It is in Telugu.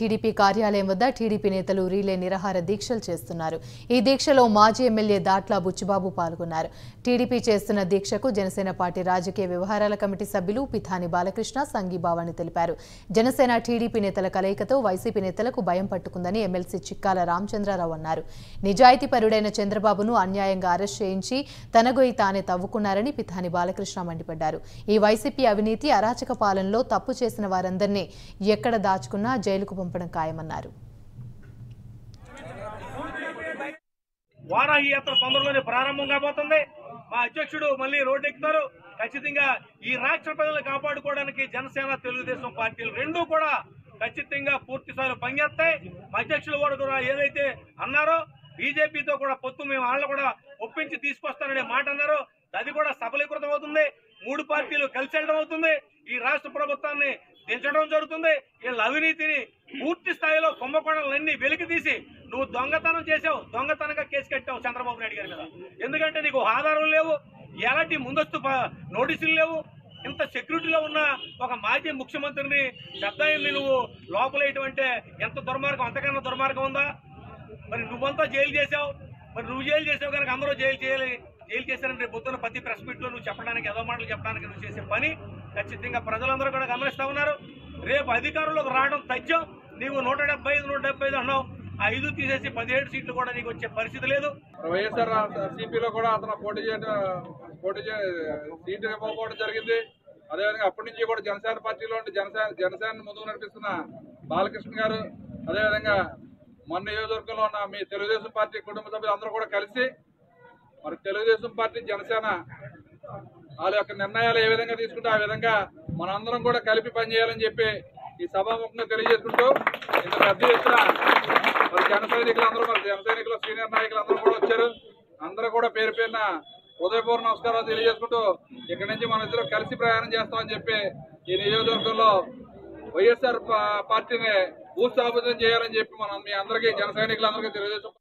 టీడీపీ కార్యాలయం వద్ద టీడీపీ నేతలు రీలే నిరాహార దీక్షలు చేస్తున్నారు ఈ దీక్షలో మాజీ ఎమ్మెల్యే దాట్ల బుచ్చిబాబు పాల్గొన్నారు టీడీపీ చేస్తున్న దీక్షకు జనసేన పార్టీ రాజకీయ వ్యవహారాల కమిటీ సభ్యులు పిథాని బాలకృష్ణ సంఘీభావాన్ని తెలిపారు జనసేన టీడీపీ నేతల కలయికతో వైసీపీ నేతలకు భయం పట్టుకుందని ఎమ్మెల్సీ చిక్కాల రామచంద్రారావు అన్నారు నిజాయితీపరుడైన చంద్రబాబును అన్యాయంగా అరెస్ట్ చేయించి తన గొయ్యి తానే తవ్వుకున్నారని పిథాని బాలకృష్ణ మండిపడ్డారు ఈ వైసీపీ అవినీతి అరాచక పాలనలో తప్పు చేసిన వారందరినీ ఎక్కడ దాచుకున్నా జైలుకు పంపడం ఖాయమన్నారు వారాహి యాత్ర తొందరలోనే ప్రారంభం కాబోతుంది మా అధ్యక్షుడు మళ్ళీ రోడ్డు ఎక్కుతారు ఖచ్చితంగా ఈ రాష్ట్ర ప్రజలను కాపాడుకోవడానికి జనసేన తెలుగుదేశం పార్టీలు రెండూ కూడా ఖచ్చితంగా పూర్తి స్థాయిలో పనిచేస్తాయి మా అధ్యక్షులు కూడా కూడా ఏదైతే అన్నారో బీజేపీతో కూడా పొత్తు మేము వాళ్ళు కూడా ఒప్పించి తీసుకొస్తాననే మాట అన్నారు అది కూడా సఫలీకృతం అవుతుంది మూడు పార్టీలు కలిసి వెళ్ళడం అవుతుంది ఈ రాష్ట్ర ప్రభుత్వాన్ని దించడం జరుగుతుంది వీళ్ళ అవినీతిని పూర్తి స్థాయిలో కుంభకోణాలన్నీ వెలికి తీసి నువ్వు దొంగతనం చేసావు దొంగతనంగా కేసు కట్టావు చంద్రబాబు నాయుడు గారి మీద ఎందుకంటే నీకు ఆధారం లేవు ఎలాంటి ముందస్తు ప- నోటీసులు లేవు ఇంత సెక్యూరిటీలో ఉన్న ఒక మాజీ ముఖ్యమంత్రిని పెద్ద ఆయన్ని నువ్వు లోపలేయటం అంటే ఎంత దుర్మార్గం అంతకన్నా దుర్మార్గం ఉందా మరి నువ్వంతా జైలు చేసావు మరి నువ్వు జైలు చేసావు కనుక అందరూ జైలు చేయాలి జైలు చేశారని రేపు పొద్దున్న ప్రతి ప్రెస్ మీట్ లో నువ్వు చెప్పడానికి ఏదో మాటలు చెప్పడానికి నువ్వు చేసే పని ఖచ్చితంగా ప్రజలందరూ కూడా గమనిస్తా ఉన్నారు రేపు అధికారంలోకి రావడం తథ్యం నీవు నూట డెబ్బై ఐదు నూట డెబ్బై ఐదు అన్నావు ఆ ఐదు తీసేసి పదిహేడు సీట్లు కూడా నీకు వచ్చే పరిస్థితి లేదు వైఎస్ఆర్ సిపిలో కూడా అతను పోటీ చేయడం పోటీ చే సీటు ఇవ్వకపోవడం జరిగింది అదేవిధంగా అప్పటి నుంచి కూడా జనసేన పార్టీలో ఉండి జనసేన జనసేన ముందుకు నడిపిస్తున్న బాలకృష్ణ గారు అదేవిధంగా మన నియోజకవర్గంలో ఉన్న మీ తెలుగుదేశం పార్టీ కుటుంబ సభ్యులు అందరూ కూడా కలిసి మరి తెలుగుదేశం పార్టీ జనసేన వాళ్ళ యొక్క నిర్ణయాలు ఏ విధంగా తీసుకుంటే ఆ విధంగా మనందరం కూడా కలిపి పనిచేయాలని చెప్పి ఈ సభాముఖంగా తెలియజేసుకుంటూ ఇంత పెద్ద ఎత్తున మరి జన సైనికులు అందరూ మరి జన సైనికులు సీనియర్ నాయకులు అందరూ కూడా వచ్చారు అందరూ కూడా పేరు పేరున హృదయపూర్వ నమస్కారాలు తెలియజేసుకుంటూ ఇక్కడి నుంచి మన ఇద్దరు కలిసి ప్రయాణం చేస్తామని చెప్పి ఈ నియోజకవర్గంలో వైఎస్ఆర్ పా- పార్టీని భూస్థాపితం చేయాలని చెప్పి మనం మీ అందరికీ జన సైనికులందరికీ తెలియజేస్తాం